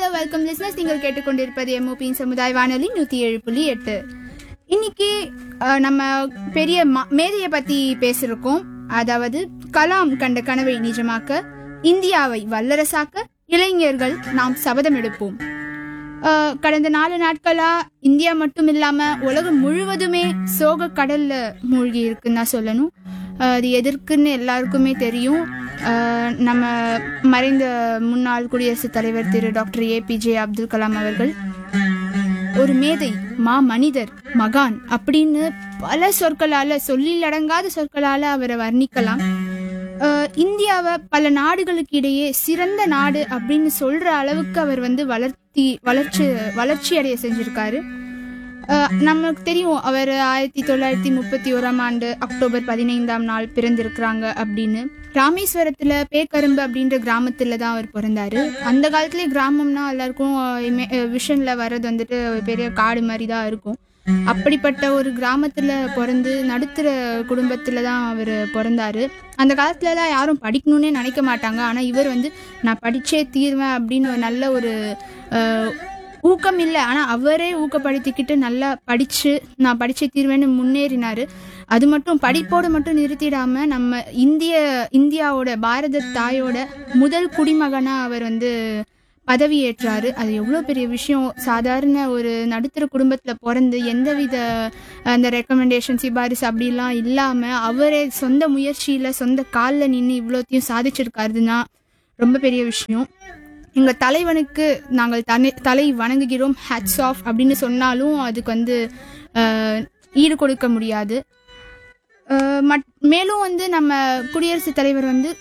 hello welcome listeners நீங்கள் கேட்டுக்கொண்டிருப்பது எம்ஓபியின் சமுதாய வானொலி நூற்றி ஏழு புள்ளி எட்டு இன்னைக்கு அஹ், நம்ம பெரிய ம- மேதையை பற்றி பேசியிருக்கோம் அதாவது கலாம் கண்ட கனவை நிஜமாக்க இந்தியாவை வல்லரசாக்க இளைஞர்கள் நாம் சபதம் எடுப்போம் அஹ், கடந்த நாலு நாட்களா இந்தியா மட்டும் இல்லாம உலகம் முழுவதுமே சோக கடல்ல மூழ்கி இருக்குன்னு தான் சொல்லணும் அஹ், அது எதற்குன்னு எல்லாருக்குமே தெரியும் அஹ், நம்ம மறைந்த முன்னாள் குடியரசுத் தலைவர் திரு டாக்டர் ஏபிஜே அப்துல் கலாம் அவர்கள் ஒரு மேதை மா மனிதர் மகான் அப்படின்னு பல சொற்களால சொல்லிலடங்காத சொற்களால அவரை வர்ணிக்கலாம் அஹ், இந்தியாவை பல நாடுகளுக்கு இடையே சிறந்த நாடு அப்படின்னு சொல்ற அளவுக்கு அவர் வந்து வளர்த்தி வளர்ச்சி வளர்ச்சி அடைய செஞ்சிருக்காரு அஹ், நமக்கு தெரியும் அவர் ஆயிரத்தி தொள்ளாயிரத்தி முப்பத்தி ஓராம் ஆண்டு அக்டோபர் பதினைந்தாம் நாள் பிறந்திருக்கிறாங்க அப்படின்னு ராமேஸ்வரத்துல பேக்கரும்பு அப்படின்ற கிராமத்துல தான் அவர் பிறந்தாரு அந்த காலத்துலயே கிராமம்னா எல்லாருக்கும் விஷன்ல வர்றது வந்துட்டு ஒரு பெரிய காடு மாதிரி தான் இருக்கும் அப்படிப்பட்ட ஒரு கிராமத்துல பிறந்து நடுத்தர குடும்பத்துல தான் அவர் பிறந்தாரு அந்த காலத்துலலாம் யாரும் படிக்கணும்னே நினைக்க மாட்டாங்க ஆனா இவர் வந்து நான் படிச்சே தீர்வேன் அப்படின்னு ஒரு நல்ல ஒரு அஹ், ஊக்கம் இல்லை ஆனால் அவரே ஊக்கப்படுத்திக்கிட்டு நல்லா படித்து நான் படிச்சே தீர்வேன்னு முன்னேறினார் அது மட்டும் படிப்போடு மட்டும் நிறுத்திடாம நம்ம இந்திய இந்தியாவோட பாரத தாயோட முதல் குடிமகனாக அவர் வந்து பதவியேற்றாரு அது எவ்வளோ பெரிய விஷயம் சாதாரண ஒரு நடுத்தர குடும்பத்தில் பிறந்து எந்தவித அந்த ரெக்கமெண்டேஷன் சிபாரிசு அப்படிலாம் இல்லாமல் அவரே சொந்த முயற்சியில் சொந்த காலில் நின்று இவ்வளோத்தையும் சாதிச்சிருக்காருன்னா ரொம்ப பெரிய விஷயம் எங்கள் தலைவனுக்கு நாங்கள் தனி தலை வணங்குகிறோம் ஹேட்ஸ் ஆஃப் அப்படின்னு சொன்னாலும் அதுக்கு வந்து அஹ், ஈடு கொடுக்க முடியாது அஹ், மட் மேலும் வந்து நம்ம குடியரசுத் தலைவர் வந்து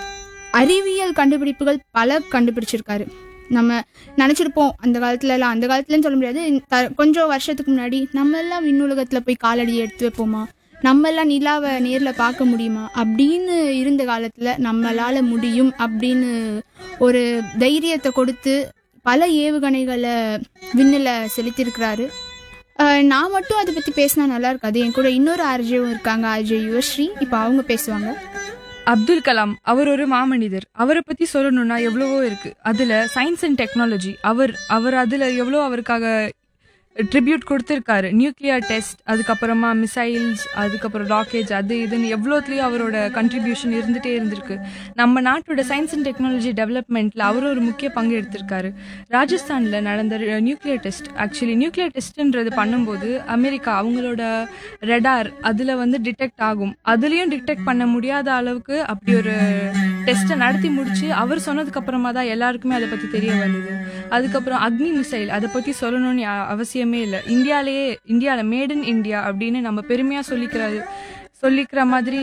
அறிவியல் கண்டுபிடிப்புகள் பல கண்டுபிடிச்சிருக்காரு நம்ம நினச்சிருப்போம் அந்த காலத்துலலாம் அந்த காலத்துலன்னு சொல்ல முடியாது இந்த த- கொஞ்சம் வருஷத்துக்கு முன்னாடி நம்ம எல்லாம் விண்ணுலகத்தில் போய் காலடி எடுத்து வைப்போமா நம்ம எல்லாம் நிலாவை நேரில் பார்க்க முடியுமா அப்படின்னு இருந்த காலத்தில் நம்மளால முடியும் அப்படின்னு ஒரு தைரியத்தை கொடுத்து பல ஏவுகணைகளை விண்ணில் செலுத்தியிருக்கிறாரு அஹ் நான் மட்டும் அதை பற்றி பேசினா நல்லா இருக்காது என் கூட இன்னொரு ஆர்ஜேவும் இருக்காங்க ஆர்ஜே யுவஸ்ரீ இப்போ அவங்க பேசுவாங்க அப்துல் கலாம் அவர் ஒரு மாமனிதர் அவரை பத்தி சொல்லணும்னா எவ்வளவோ இருக்கு அதுல சயின்ஸ் அண்ட் டெக்னாலஜி அவர் அவர் அதுல எவ்வளோ அவருக்காக ட்ரிபியூட் கொடுத்துருக்காரு நியூக்ளியர் டெஸ்ட் அதுக்கப்புறமா மிசைல்ஸ் அதுக்கப்புறம் ராக்கெட்ஸ் அது இதுன்னு எவ்வளோத்துலேயும் அவரோட கண்ட்ரிபியூஷன் இருந்துகிட்டே இருந்திருக்கு நம்ம நாட்டோட சயின்ஸ் அண்ட் டெக்னாலஜி டெவலப்மெண்ட்டில் அவர் ஒரு முக்கிய பங்கு எடுத்திருக்காரு ராஜஸ்தானில் நடந்த நியூக்ளியர் டெஸ்ட் ஆக்சுவலி நியூக்ளியர் டெஸ்ட்ன்றது பண்ணும்போது அமெரிக்கா அவங்களோட ரெடார் அதில் வந்து டிடெக்ட் ஆகும் அதுலேயும் டிடெக்ட் பண்ண முடியாத அளவுக்கு அப்படி ஒரு டெஸ்ட்டை நடத்தி முடிச்சு அவர் சொன்னதுக்கு அப்புறமா தான் எல்லாருக்குமே அதை பற்றி தெரிய வந்தது அதுக்கப்புறம் அக்னி மிசைல் அதை பற்றி சொல்லணும்னு யா- அவசியமே இல்லை இந்தியாலேயே இந்தியாவில் மேட் இன் இந்தியா அப்படின்னு நம்ம பெருமையாக சொல்லிக்கிறது சொல்லிக்கிற மாதிரி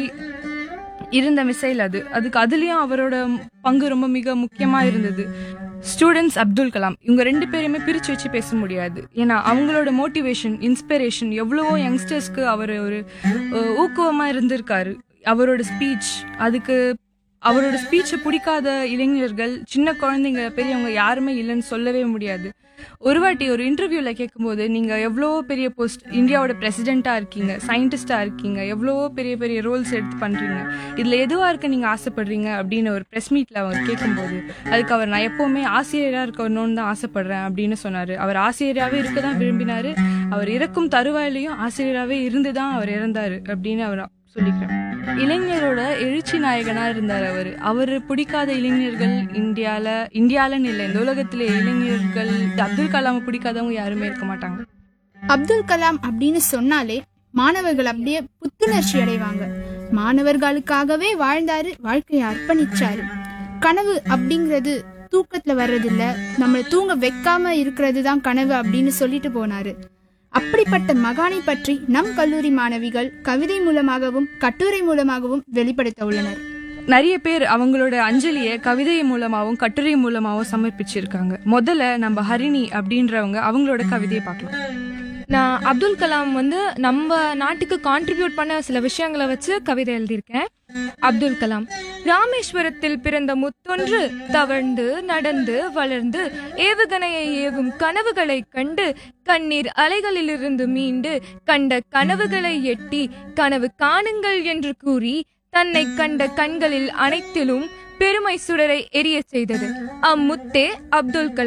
இருந்த மிசைல் அது அதுக்கு அதுலேயும் அவரோட பங்கு ரொம்ப மிக முக்கியமாக இருந்தது ஸ்டூடெண்ட்ஸ் அப்துல் கலாம் இவங்க ரெண்டு பேருமே பிரித்து வச்சு பேச முடியாது ஏன்னா அவங்களோட மோட்டிவேஷன் இன்ஸ்பிரேஷன் எவ்வளவோ யங்ஸ்டர்ஸ்க்கு அவர் ஒரு ஊக்குவமாக இருந்திருக்காரு அவரோட ஸ்பீச் அதுக்கு அவரோட ஸ்பீச்சை பிடிக்காத இளைஞர்கள் சின்ன குழந்தைங்க பெரியவங்க யாருமே இல்லைன்னு சொல்லவே முடியாது ஒரு வாட்டி ஒரு இன்டர்வியூவில் கேட்கும்போது நீங்கள் எவ்வளோ பெரிய போஸ்ட் இந்தியாவோட பிரசிடெண்ட்டாக இருக்கீங்க சயின்டிஸ்டாக இருக்கீங்க எவ்வளவோ பெரிய பெரிய ரோல்ஸ் எடுத்து பண்ணுறீங்க இதில் எதுவாக இருக்க நீங்கள் ஆசைப்படுறீங்க அப்படின்னு ஒரு ப்ரெஸ் மீட்டில் அவர் கேட்கும்போது அதுக்கு அவர் நான் எப்போவுமே ஆசிரியராக இருக்கணும்னு தான் ஆசைப்படுறேன் அப்படின்னு சொன்னார் அவர் ஆசிரியராகவே இருக்க தான் விரும்பினார் அவர் இறக்கும் தருவாயிலையும் ஆசிரியராகவே இருந்து தான் அவர் இறந்தார் அப்படின்னு அவர் சொல்லிக்கிறேன் இளைஞரோட எழுச்சி நாயகனா இருந்தார் அவர் அவர் பிடிக்காத இளைஞர்கள் இந்தியால இந்தியாலன்னு இல்லை இந்த உலகத்திலே இளைஞர்கள் அப்துல் கலாமை பிடிக்காதவங்க யாருமே இருக்க மாட்டாங்க அப்துல் கலாம் அப்படின்னு சொன்னாலே மாணவர்கள் அப்படியே புத்துணர்ச்சி அடைவாங்க மாணவர்களுக்காகவே வாழ்ந்தாரு வாழ்க்கையை அர்ப்பணிச்சாரு கனவு அப்படிங்கிறது தூக்கத்துல வர்றதில்ல நம்மளை தூங்க வைக்காம இருக்கிறது தான் கனவு அப்படின்னு சொல்லிட்டு போனாரு அப்படிப்பட்ட மகானை பற்றி நம் கல்லூரி மாணவிகள் கவிதை மூலமாகவும் கட்டுரை மூலமாகவும் வெளிப்படுத்த உள்ளனர் நிறைய பேர் அவங்களோட அஞ்சலியை கவிதை மூலமாகவும் கட்டுரை மூலமாகவும் சமர்ப்பிச்சிருக்காங்க முதல்ல நம்ம ஹரிணி அப்படின்றவங்க அவங்களோட கவிதையை பார்க்கலாம் நான் அப்துல் கலாம் வந்து நம்ம நாட்டுக்கு கான்ட்ரிபியூட் பண்ண சில விஷயங்களை வச்சு கவிதை எழுதியிருக்கேன் அப்துல் கலாம் ராமேஸ்வரத்தில் பிறந்த முத்தொன்று தவழ்ந்து நடந்து வளர்ந்து ஏவுகணையை ஏவும் கனவுகளை கண்டு கண்ணீர் அலைகளிலிருந்து மீண்டு கண்ட கனவுகளை எட்டி கனவு காணுங்கள் என்று கூறி தன்னை கண்ட கண்களில் அனைத்திலும் பெருமை சுடரை எரிய செய்தது அம்முத்தே அப்துல் கலாம்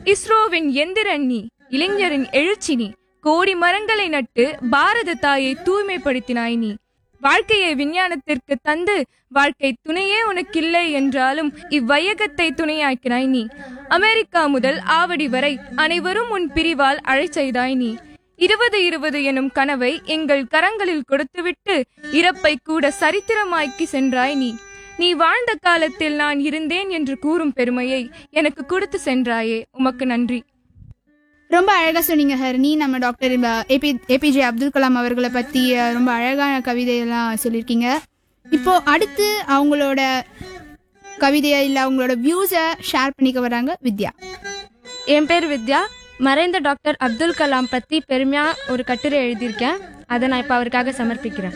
இஸ்ரோவின் எந்திரன் நீ இளைஞரின் எழுச்சி நீ கோடி மரங்களை நட்டு பாரத தாயை தூய்மைப்படுத்தினாய் நீ வாழ்க்கையை விஞ்ஞானத்திற்கு தந்து வாழ்க்கை துணையே உனக்கில்லை என்றாலும் இவ்வையகத்தை துணையாக்கினாய் நீ அமெரிக்கா முதல் ஆவடி வரை அனைவரும் உன் பிரிவால் அழைச்செய்தாய் நீ இருபது இருபது எனும் கனவை எங்கள் கரங்களில் கொடுத்துவிட்டு இறப்பை கூட சரித்திரமாக்கி சென்றாய் நீ நீ வாழ்ந்த காலத்தில் நான் இருந்தேன் என்று கூறும் பெருமையை எனக்கு கொடுத்து சென்றாயே உமக்கு நன்றி ரொம்ப அழகாக சொன்னீங்க ஹரிணி நம்ம doctor AP APJ Abdul Kalam அவர்களை பற்றி அஹ், ரொம்ப அழகான கவிதையெல்லாம் சொல்லியிருக்கீங்க இப்போ அடுத்து அவங்களோட கவிதையை இல்லை அவங்களோட வியூஸை ஷேர் பண்ணிக்க வராங்க வித்யா என் பேர் வித்யா மறைந்த டாக்டர் அப்துல் கலாம் பற்றி பெருமையாக ஒரு கட்டுரை எழுதியிருக்கேன் அதை நான் இப்போ அவருக்காக சமர்ப்பிக்கிறேன்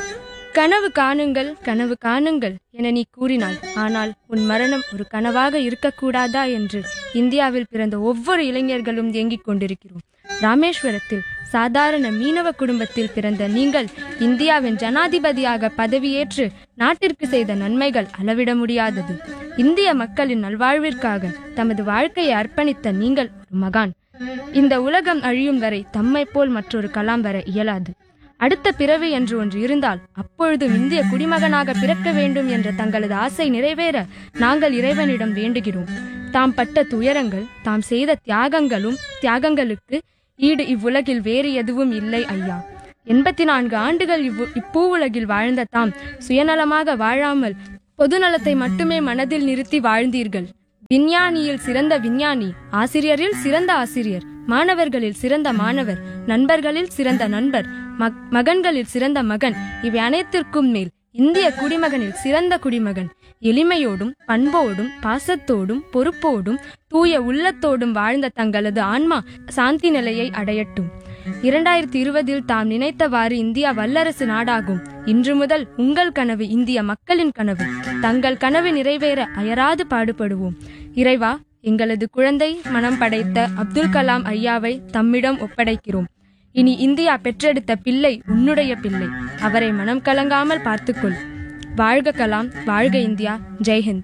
கனவு காணுங்கள் கனவு காணுங்கள் என நீ கூறினாய் ஆனால் உன் மரணம் ஒரு கனவாக இருக்கக்கூடாதா என்று இந்தியாவில் பிறந்த ஒவ்வொரு இளைஞர்களும் ஏங்கிக் கொண்டிருக்கிறோம் ராமேஸ்வரத்தில் சாதாரண மீனவ குடும்பத்தில் பிறந்த நீங்கள் இந்தியாவின் ஜனாதிபதியாக பதவியேற்று நாட்டிற்கு செய்த நன்மைகள் அளவிட முடியாதது இந்திய மக்களின் நல்வாழ்விற்காக தமது வாழ்க்கையை அர்ப்பணித்த நீங்கள் ஒரு மகான் இந்த உலகம் அழியும் வரை தம்மை போல் மற்றொரு கலாம் வர இயலாது அடுத்த பிறவி என்று ஒன்று இருந்தால் அப்பொழுதும் இந்திய குடிமகனாக பிறக்க வேண்டும் என்ற தங்களது ஆசை நிறைவேற நாங்கள் இறைவனிடம் வேண்டுகிறோம் தாம் பட்ட துயரங்கள் தாம் செய்த தியாகங்களும் தியாகங்களுக்கு ஈடு இவ்வுலகில் வேறு எதுவும் இல்லை ஐயா எண்பத்தி நான்கு ஆண்டுகள் இவ்வு இப்பூவுலகில் வாழ்ந்த தாம் சுயநலமாக வாழாமல் பொதுநலத்தை மட்டுமே மனதில் நிறுத்தி வாழ்ந்தீர்கள் விஞ்ஞானியில் சிறந்த விஞ்ஞானி ஆசிரியரில் சிறந்த ஆசிரியர் மாணவர்களில் சிறந்த மாணவர் நண்பர்களில் சிறந்த நண்பர் மக்- மகன்களில் சிறந்த மகன் இவை அனைத்திற்கும் மேல் இந்திய குடிமகனில் சிறந்த குடிமகன் எளிமையோடும் பண்போடும் பாசத்தோடும் பொறுப்போடும் தூய உள்ளத்தோடும் வாழ்ந்த தங்களது ஆன்மா சாந்தி நிலையை அடையட்டும் இரண்டாயிரத்தி இருபதில் தாம் நினைத்தவாறு இந்தியா வல்லரசு நாடாகும் இன்று முதல் உங்கள் கனவு இந்திய மக்களின் கனவு தங்கள் கனவு நிறைவேற அயராது பாடுபடுவோம் இறைவா எங்களது குழந்தை மனம் படைத்த அப்துல் கலாம் ஐயாவை தம்மிடம் ஒப்படைக்கிறோம் இனி இந்தியா பெற்றெடுத்த பிள்ளை உன்னுடைய பிள்ளை அவரை மனம் கலங்காமல் பார்த்துக்கொள் வாழ்க கலாம் வாழ்க இந்தியா ஜெய்ஹிந்த்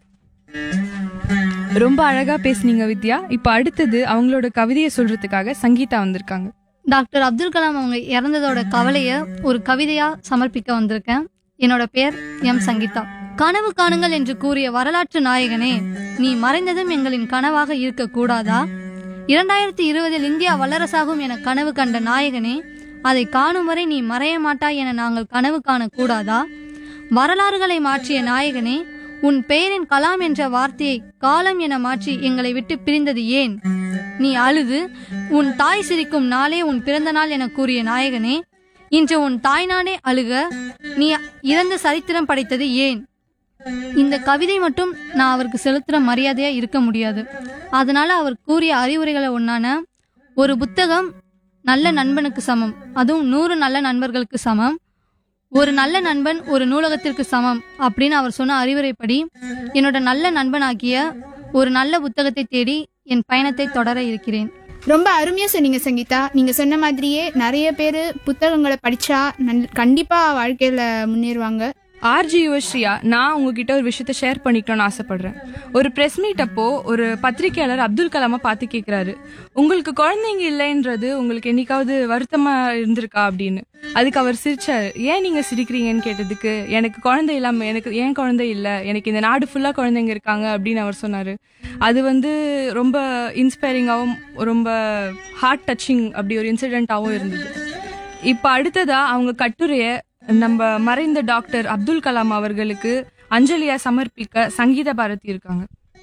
ரொம்ப அழகா பேசுனீங்க வித்யா இப்போ அடுத்தது அவங்களோட கவிதையை சொல்றதுக்காக சங்கீதா வந்திருக்காங்க டாக்டர் அப்துல் கலாம் அவங்க இறந்ததோட கவலைய ஒரு கவிதையா சமர்ப்பிக்க வந்திருக்கேன் என்னோட பேர் எம் சங்கீதா கனவு காணுங்கள் என்று கூறிய வரலாற்று நாயகனே நீ மறைந்ததும் எங்களின் கனவாக இருக்க கூடாதா இரண்டாயிரத்தி இருபதில் இந்தியா வல்லரசாகும் என கனவு கண்ட நாயகனே அதை காணும் வரை நீ மறைய மாட்டாய் என நாங்கள் கனவு காணக்கூடாதா வரலாறுகளை மாற்றிய நாயகனே உன் பெயரின் கலாம் என்ற வார்த்தையை காலம் என மாற்றி எங்களை விட்டு பிரிந்தது ஏன் நீ அழுது உன் தாய் சிரிக்கும் நாளே உன் பிறந்த நாள் என கூறிய நாயகனே இன்று உன் தாய்நாடே அழுக நீ இறந்த சரித்திரம் படைத்தது ஏன் இந்த கவிதை மட்டும் நான் அவருக்கு செலுத்துற மரியாதையா இருக்க முடியாது அதனால அவர் கூறிய அறிவுரைகளை ஒன்னான ஒரு புத்தகம் நல்ல நண்பனுக்கு சமம் அதுவும் நூறு நல்ல நண்பர்களுக்கு சமம் ஒரு நல்ல நண்பன் ஒரு நூலகத்திற்கு சமம் அப்படின்னு அவர் சொன்ன அறிவுரைப்படி என்னோட நல்ல நண்பனாகிய ஒரு நல்ல புத்தகத்தை தேடி என் பயணத்தை தொடர இருக்கிறேன் ரொம்ப அருமையாக சொன்னீங்க சங்கீதா நீங்கள் சொன்ன மாதிரியே நிறைய பேர் புத்தகங்களை படித்தா நல் கண்டிப்பாக வாழ்க்கையில் முன்னேறுவாங்க ஆர்ஜி யுவஸ்ரீயா நான் உங்ககிட்ட ஒரு விஷயத்த ஷேர் பண்ணிக்கணும்னு ஆசைப்படுறேன் ஒரு பிரஸ் மீட் அப்போ ஒரு பத்திரிக்கையாளர் அப்துல் கலாமை பார்த்து கேட்குறாரு உங்களுக்கு குழந்தைங்க இல்லைன்றது உங்களுக்கு என்னைக்காவது வருத்தமா இருந்திருக்கா அப்படின்னு அதுக்கு அவர் சிரிச்சாரு ஏன் நீங்க சிரிக்கிறீங்கன்னு கேட்டதுக்கு எனக்கு குழந்தை இல்லாம எனக்கு ஏன் குழந்தை இல்லை எனக்கு இந்த நாடு ஃபுல்லா குழந்தைங்க இருக்காங்க அப்படின்னு அவர் சொன்னாரு அது வந்து ரொம்ப இன்ஸ்பைரிங்காகவும் ரொம்ப ஹார்ட் டச்சிங் அப்படி ஒரு இன்சிடென்ட்டாகவும் இருந்தது இப்போ அடுத்ததா அவங்க கட்டுரையை நம்ம மறைந்த டாக்டர் அப்துல் கலாம் அவர்களுக்கு அஞ்சலியா சமர்ப்பிக்க சங்கீத பாரதி இருக்காங்க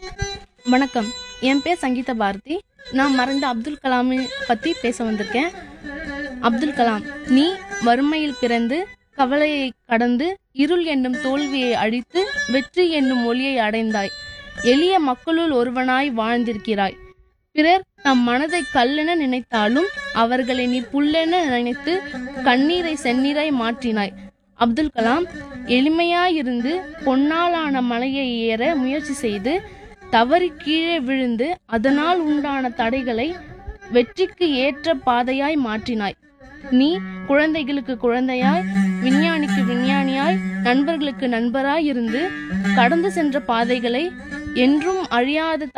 வணக்கம் என் பேர் சங்கீதா பாரதி நான் மறைந்த அப்துல் கலாமை பற்றி பேச வந்திருக்கேன் அப்துல் கலாம் நீ வறுமையில் பிறந்து கவலையை கடந்து இருள் என்னும் தோல்வியை அழித்து வெற்றி என்னும் ஒளியை அடைந்தாய் எளிய மக்களுள் ஒருவனாய் வாழ்ந்திருக்கிறாய் பிறர் தம் மனதை கல்லென நினைத்தாலும் அவர்களை நீ புல்லென நினைத்து கண்ணீரை செந்நீராய் மாற்றினாய் அப்துல் கலாம் எளிமையாயிருந்து பொன்னாலான மலையை ஏற முயற்சி செய்து தவறி கீழே விழுந்து அதனால் உண்டான தடைகளை வெற்றிக்கு ஏற்ற பாதையாய் மாற்றினாய் நீ குழந்தைகளுக்கு குழந்தையாய் விஞ்ஞானிக்கு விஞ்ஞானியாய் நண்பர்களுக்கு நண்பராய் இருந்து கடந்து சென்ற பாதைகளை என்றும் அழியாத தங்-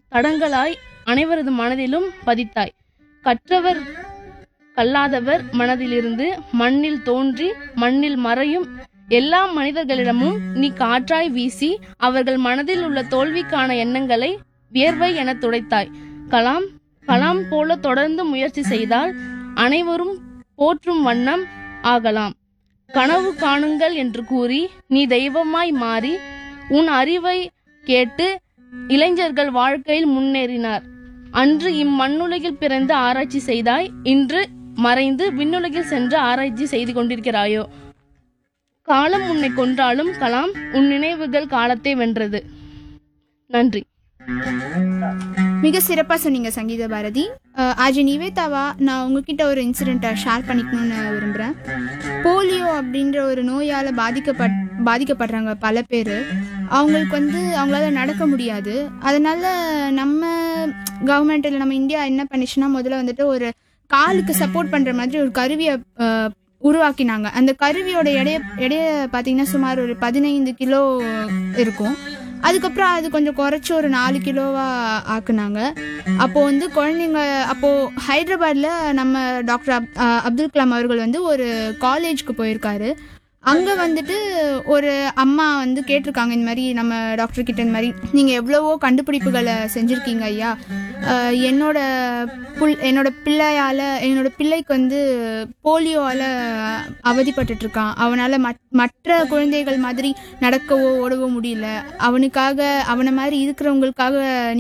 தடங்களாய் அனைவரது மனதிலும் பதித்தாய் கற்றவர் கல்லாதவர் மனதிலிருந்து மண்ணில் தோன்றி மண்ணில் மறையும் எல்லா மனிதர்களிடமும் நீ காற்றாய் வீசி அவர்கள் மனதில் உள்ள தோல்விக்கான எண்ணங்களை வியர்வை என துடைத்தாய் கலாம் கலாம் போல தொடர்ந்து முயற்சி செய்தால் அனைவரும் போற்றும் வண்ணம் ஆகலாம் கனவு காணுங்கள் என்று கூறி நீ தெய்வமாய் மாறி உன் அறிவை கேட்டு இளைஞர்கள் வாழ்க்கையில் முன்னேறினார் அன்று இம்மண்ணுலகில் பிறந்து ஆராய்ச்சி செய்தாய் இன்று மறைந்து விண்ணுலகில் சென்று ஆராய்ச்சி செய்து கொண்டிருக்கிறாயோ காலம் உன்னை கொன்றாலும் கலாம் உன் நினைவுகள் காலத்தை வென்றது நன்றி மிக சிறப்பாக சொன்னீங்க சங்கீத பாரதி அஹ், ஆஜி நிவேதாவா நான் உங்ககிட்ட ஒரு இன்சிடெண்ட்டை ஷேர் பண்ணிக்கணும்னு விரும்புகிறேன் போலியோ அப்படின்ற ஒரு நோயால் பாதிக்கப்பட் பாதிக்கப்படுறாங்க பல பேர் அவங்களுக்கு வந்து அவங்களால நடக்க முடியாது அதனால நம்ம கவர்மெண்ட்டில் நம்ம இந்தியா என்ன பண்ணிச்சுன்னா முதல்ல வந்துட்டு ஒரு காலுக்கு சப்போர்ட் பண்ணுற மாதிரி ஒரு கருவியை அஹ், உருவாக்கினாங்க அந்த கருவியோட எடைய எடைய பார்த்தீங்கன்னா சுமார் ஒரு பதினைந்து கிலோ இருக்கும் அதுக்கப்புறம் அது கொஞ்சம் குறைச்சி ஒரு நாலு கிலோவா ஆக்குனாங்க அப்போ வந்து குழந்தைங்க அப்போ ஹைதராபாத்ல நம்ம டாக்டர் அப் அஹ் அப்துல் கலாம் அவர்கள் வந்து ஒரு காலேஜ்க்கு போயிருக்காரு அங்க வந்துட்டு ஒரு அம்மா வந்து கேட்டிருக்காங்க இந்த மாதிரி நம்ம டாக்டர் கிட்ட இந்த மாதிரி நீங்க எவ்வளவோ கண்டுபிடிப்புகளை செஞ்சிருக்கீங்க ஐயா அஹ் என்னோட புல் என்னோட பிள்ளையால என்னோட பிள்ளைக்கு வந்து போலியோவால அவதிப்பட்டுட்டு இருக்கான் அவனால மத்- மற்ற குழந்தைகள் மாதிரி நடக்கவோ ஓடவோ முடியல அவனுக்காக அவனை மாதிரி இருக்கிறவங்களுக்காக